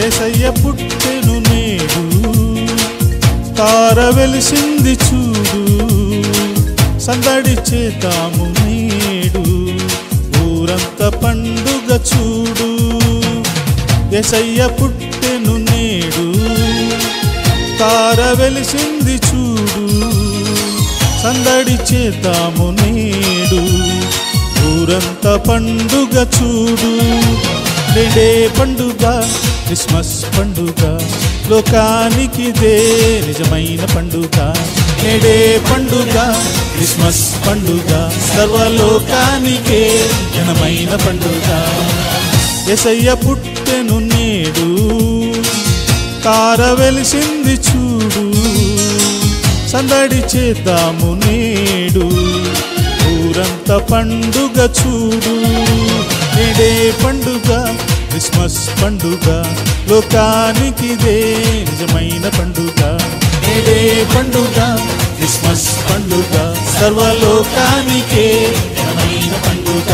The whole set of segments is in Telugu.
ఏసయ్య పుట్టెను నేడు తార వెలిసింది చూడు సందడి చేద్దాము నేడు ఊరంతా పండుగ చూడు ఎసయ్య పుట్టెను నేడు తార వెలిసింది చూడు సందడి చేద్దాము నేడు ఊరంతా పండుగ చూడు నేడే పండుగ క్రిస్మస్ పండుగ లోకానికి దే నిజమైన పండుగ నేడే పండుగ క్రిస్మస్ పండుగ సర్వలోకానికే ఘనమైన పండుగ ఎసయ్య పుట్టెను నేడు తార వెలిసింది చూడు సందడి చేద్దాము నేడు ఊరంతా పండుగ చూడు నేడే పండుగ క్రిస్మస్ పండుగ లోకానికి ఇదే నిజమైన పండుగ నేడే పండుగ క్రిస్మస్ పండుగ సర్వలోకానికే నిజమైన పండుగ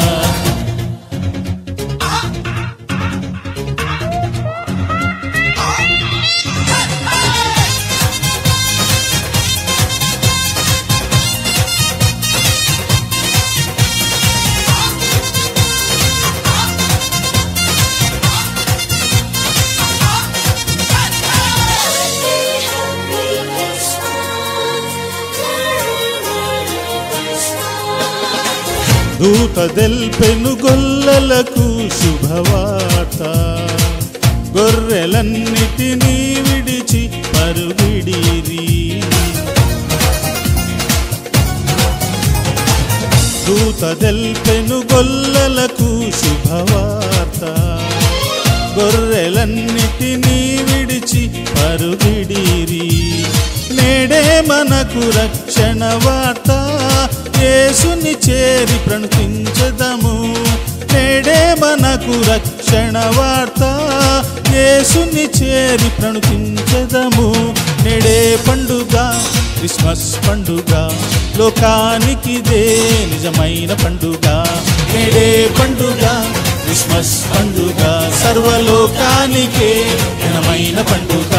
దూత దెల్పెను గొల్లలకు శుభవార్త గొర్రెలన్నిటినీ విడిచి పరుగిడిరి దూత దెల్పెను గొల్లలకు శుభవార్త గొర్రెలన్నిటినీ విడిచి పరుగిడిరి నేడే మనకు రక్షణ వార్త యేసుని చేరి ప్రణుతించదము నేడే మనకు రక్షణ వార్త యేసుని చేరి ప్రణుతించదము నేడే పండుగ క్రిస్మస్ పండుగ లోకానికి దే నిజమైన పండుగ నేడే పండుగ క్రిస్మస్ పండుగ సర్వలోకానికే ఘనమైన పండుగ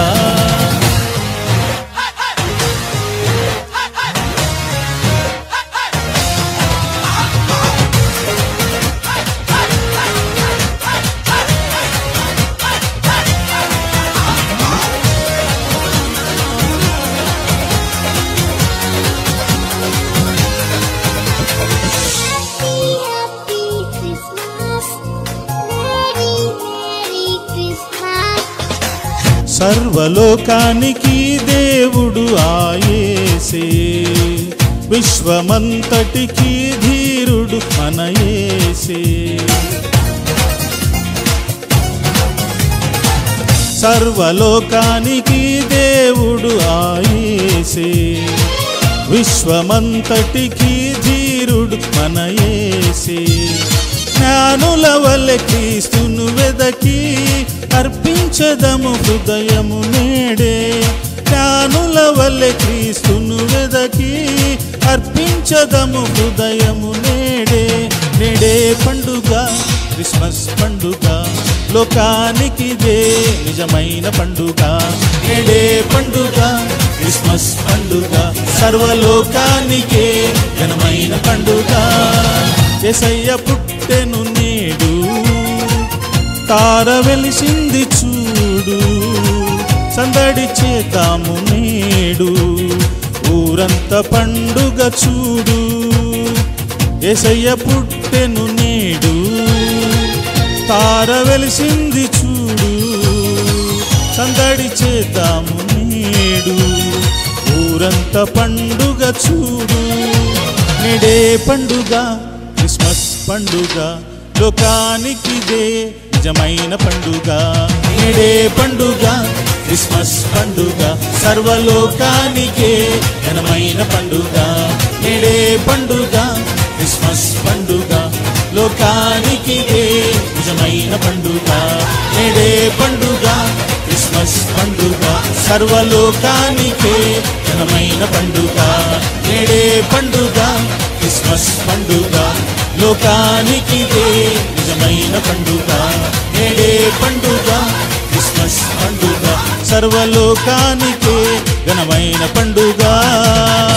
Happy Christmas. Merry, Merry Christmas. సర్వలోకానికి దేవుడు ఆయేసే విశ్వమంతటికి ధీరుడు మనయేసే సర్వలోకానికి దేవుడు ఆయేసే విశ్వమంతటికి ధీరుడు మనయేసే జ్ఞానుల వల్లే క్రీస్తును వెదకి అర్పించదము హృదయము నేడే జ్ఞానుల వల్లే క్రీస్తును వెదకి అర్పించదము హృదయము నేడే నేడే పండుగ క్రిస్మస్ పండుగ లోకానికి ఇదే నిజమైన పండుగ నేడే పండుగ క్రిస్మస్ పండుగ సర్వలోకానికే ఘనమైన పండుగ ఎసయ్య పుట్టెను నేడు తార వెలిసింది చూడు సందడి చేతాము నేడు ఊరంతా పండుగ చూడు ఎసయ్య పుట్టెను నేడు తార వెలిసింది చూడు సందడి చేద్దాము నేడు ఊరంతా పండుగ చూడు నేడే పండుగ క్రిస్మస్ పండుగ లోకానికి ఇదే నిజమైన పండుగ నేడే పండుగ క్రిస్మస్ పండుగ సర్వలోకానికే ఘనమైన పండుగ నేడే పండుగ క్రిస్మస్ పండుగ లోకానికి ఇదే నిజమైన పండుగ నేడే పండుగ క్రిస్మస్ పండుగ సర్వలోకానికే ఘనమైన పండుగ నేడే పండుగ క్రిస్మస్ పండుగ లోకానికి ఇదే నిజమైన పండుగ నేడే పండుగ క్రిస్మస్ క్రిస్మస్ పండుగ సర్వలోకానికే ఘనమైన పండుగ